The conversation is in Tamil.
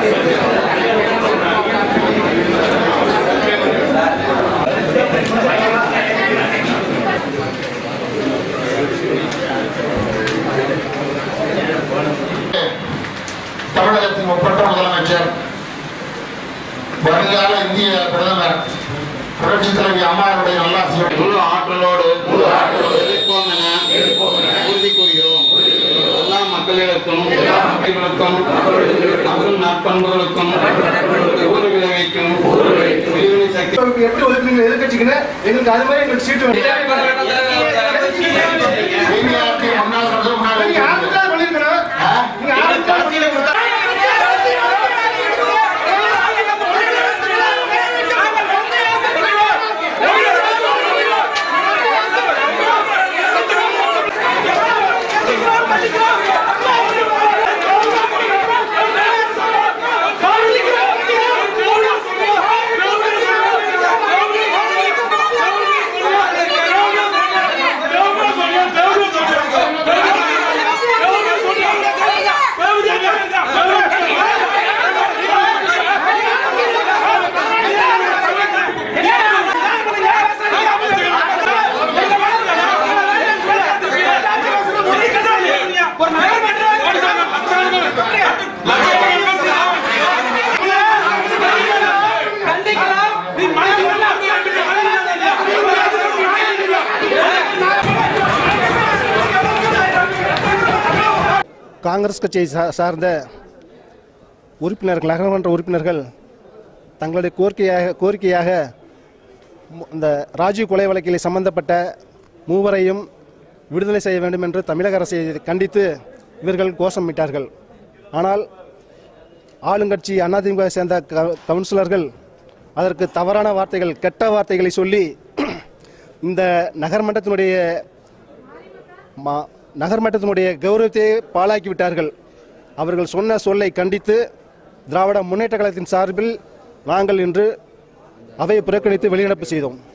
தமிழகத்தின் ஒப்பற்ற முதலமைச்சர் வருங்கால இந்திய பிரதமர் புரட்சித் தலைவி அம்மாவுடைய நல்லாசியோடு முழு ஆற்றலோடு முழு ஆற்றலோடு எதிர்ப்போம் என உறுதி கூறுகிறோம் எல்லா மக்களிடத்தும் எல்லா மக்களுக்கும் நகரும் நற்பண்புகளுக்கும் ஊறு விளைவிக்கும் உயிரினை சக்தி உங்களுக்கு எப்படி ஒதுக்குறீங்க எதிர்கட்சிக்குன்னு எங்களுக்கு அது மாதிரி எங்களுக்கு சீட்டு வேணும் பிபிஆர்டி முன்னாள் பிரதமர் முன்னாள் நீங்க யாருக்கு தான் பண்ணிருக்கணும் நீங்க யாருக்கு தான் பண்ணிருக்கணும் காங்கிரஸ் கட்சியை சா- சார்ந்த உறுப்பினர்கள் நகரமன்ற உறுப்பினர்கள் தங்களுடைய கோரிக்கையாக கோரிக்கையாக மு- இந்த ராஜீவ் கொலை வழக்கில் சம்பந்தப்பட்ட மூவரையும் விடுதலை செய்ய வேண்டும் என்று தமிழக அரசை கண்டித்து இவர்கள் கோஷமிட்டார்கள் ஆனால் ஆளுங்கட்சி அதிமுக சேர்ந்த க- கவுன்சிலர்கள் அதற்கு தவறான வார்த்தைகள் கெட்ட வார்த்தைகளை சொல்லி இந்த நகர்மன்றத்தினுடைய மா- நகர்மன்றத்தினுடைய கௌரவத்தை பாழாக்கி விட்டார்கள் அவர்கள் சொன்ன சொல்லை கண்டித்து திராவிட முன்னேற்ற கழகத்தின் சார்பில் நாங்கள் இன்று அவையை புறக்கணித்து வெளிநடப்பு செய்தோம்